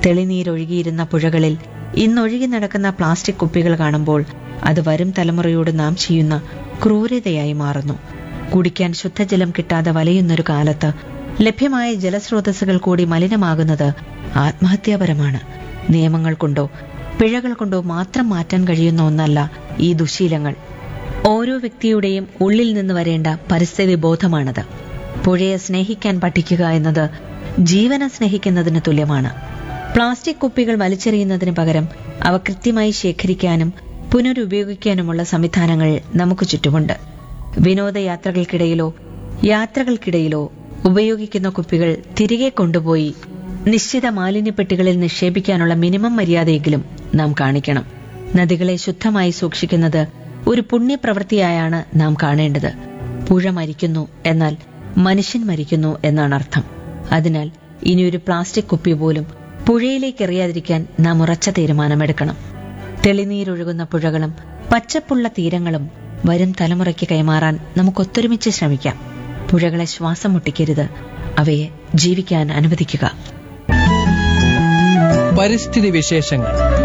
തെളിനീരൊഴുകിയിരുന്ന പുഴകളിൽ ഇന്നൊഴുകി നടക്കുന്ന പ്ലാസ്റ്റിക് കുപ്പികൾ കാണുമ്പോൾ അത് വരും തലമുറയോട് നാം ചെയ്യുന്ന ക്രൂരതയായി മാറുന്നു കുടിക്കാൻ ശുദ്ധജലം കിട്ടാതെ വലയുന്നൊരു കാലത്ത് ലഭ്യമായ ജലസ്രോതസ്സുകൾ കൂടി മലിനമാകുന്നത് ആത്മഹത്യാപരമാണ് നിയമങ്ങൾ കൊണ്ടോ പിഴകൾ കൊണ്ടോ മാത്രം മാറ്റാൻ കഴിയുന്ന ഒന്നല്ല ഈ ദുശീലങ്ങൾ ഓരോ വ്യക്തിയുടെയും ഉള്ളിൽ നിന്ന് വരേണ്ട പരിസ്ഥിതി ബോധമാണത് പുഴയെ സ്നേഹിക്കാൻ പഠിക്കുക എന്നത് ജീവനെ സ്നേഹിക്കുന്നതിന് തുല്യമാണ് പ്ലാസ്റ്റിക് കുപ്പികൾ വലിച്ചെറിയുന്നതിന് പകരം അവ കൃത്യമായി ശേഖരിക്കാനും പുനരുപയോഗിക്കാനുമുള്ള സംവിധാനങ്ങൾ നമുക്ക് ചുറ്റുമുണ്ട് വിനോദയാത്രകൾക്കിടയിലോ യാത്രകൾക്കിടയിലോ ഉപയോഗിക്കുന്ന കുപ്പികൾ തിരികെ കൊണ്ടുപോയി നിശ്ചിത മാലിന്യപ്പെട്ടികളിൽ നിക്ഷേപിക്കാനുള്ള മിനിമം മര്യാദയെങ്കിലും നാം കാണിക്കണം നദികളെ ശുദ്ധമായി സൂക്ഷിക്കുന്നത് ഒരു പുണ്യപ്രവൃത്തിയായാണ് നാം കാണേണ്ടത് പുഴ മരിക്കുന്നു എന്നാൽ മനുഷ്യൻ മരിക്കുന്നു എന്നാണ് അർത്ഥം അതിനാൽ ഇനിയൊരു പ്ലാസ്റ്റിക് കുപ്പി പോലും പുഴയിലേക്ക് എറിയാതിരിക്കാൻ നാം ഉറച്ച തീരുമാനമെടുക്കണം തെളിനീരൊഴുകുന്ന പുഴകളും പച്ചപ്പുള്ള തീരങ്ങളും വരും തലമുറയ്ക്ക് കൈമാറാൻ നമുക്കൊത്തൊരുമിച്ച് ശ്രമിക്കാം പുഴകളെ ശ്വാസം മുട്ടിക്കരുത് അവയെ ജീവിക്കാൻ അനുവദിക്കുക പരിസ്ഥിതി വിശേഷങ്ങൾ